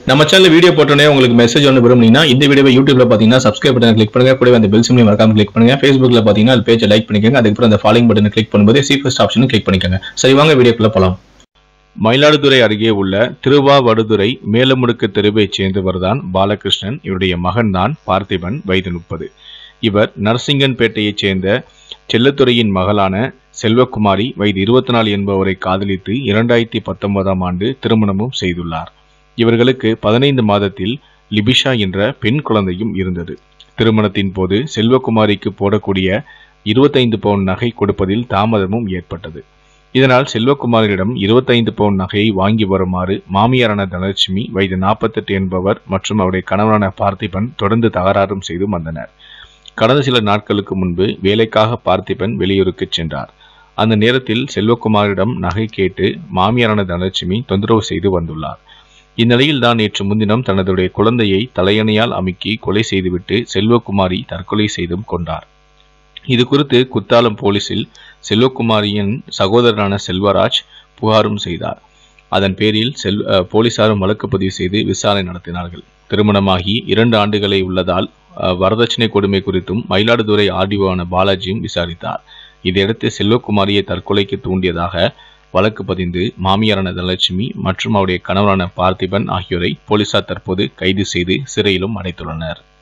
நம்ம channel video போட்டோன்னே உங்களுக்கு மெசேஜ் ஒன்று விரும்புனீங்கன்னா இந்த வீடியோவை யூடியூப்ல பார்த்தீங்கன்னா சப்ஸ்கிரைப் பட்டன் கிளிக் பண்ணுங்க கூடவே அந்த பெல் சிம்லையும் மறக்காம கிளிக் பண்ணுங்க ஃபேஸ்புக்ல பார்த்தீங்கன்னா அது பேஜை லைக் பண்ணிக்கோங்க அதுக்கப்புறம் அந்த ஃபாலோயிங் பட்டனை கிளிக் பண்ணும்போது சீஃபஸ்ட் ஆப்ஷனும் கிளிக் பண்ணிக்கோங்க சரி வாங்க வீடியோக்குள்ள போலாம் மயிலாடுதுறை அருகே உள்ள திருவாவடுதுறை மேலமுடுக்கு தெருவைச் சேர்ந்தவர்தான் பாலகிருஷ்ணன் இவருடைய மகன்தான் பார்த்திபன் வயது முப்பது இவர் நரசிங்கன்பேட்டையைச் சேர்ந்த செல்லத்துறையின் மகளான செல்வகுமாரி வயது இருபத்தி நாலு என்பவரை காதலித்து இரண்டாயிரத்தி பத்தொன்பதாம் ஆண்டு திருமணமும் செய்துள்ளார் இவர்களுக்கு பதினைந்து மாதத்தில் லிபிஷா என்ற பெண் குழந்தையும் இருந்தது திருமணத்தின் போது செல்வகுமாரிக்கு போடக்கூடிய இருபத்தைந்து பவுன் நகை கொடுப்பதில் தாமதமும் ஏற்பட்டது இதனால் செல்வகுமாரிடம் இருபத்தைந்து பவுன் நகையை வாங்கி வருமாறு மாமியாரான தனலட்சுமி வயது நாற்பத்தெட்டு என்பவர் மற்றும் அவருடைய கணவரான பார்த்திபன் தொடர்ந்து தகராறும் செய்து வந்தனர் கடந்த சில நாட்களுக்கு முன்பு வேலைக்காக பார்த்திபன் வெளியூருக்கு சென்றார் அந்த நேரத்தில் செல்வகுமாரிடம் நகை கேட்டு மாமியாரான தனலட்சுமி தொந்தரவு செய்து வந்துள்ளார் இந்நிலையில் தான் நேற்று முன்தினம் தனதுடைய குழந்தையை தலையணையால் அமுக்கி கொலை செய்துவிட்டு செல்வகுமாரி தற்கொலை செய்தும் கொண்டார் இது குறித்து குத்தாலம் போலீசில் செல்வகுமாரியின் சகோதரரான செல்வராஜ் புகாரும் செய்தார் அதன் பேரில் செல் அஹ், போலீசாரும் வழக்கு பதிவு செய்து விசாரணை நடத்தினார்கள் திருமணமாகி இரண்டு ஆண்டுகளை உள்ளதால் அஹ், வரதட்சணை கொடுமை குறித்தும் மயிலாடுதுறை ஆர்டிஓவான பாலாஜியும் விசாரித்தார் இதையடுத்து செல்வகுமாரியை தற்கொலைக்கு தூண்டியதாக வழக்கு பதிந்து மாமியாரான தனலட்சுமி மற்றும் அவருடைய கணவரான பார்த்திபன் ஆகியோரை போலீசார் தற்போது கைது செய்து சிறையிலும் அடைத்துள்ளனர்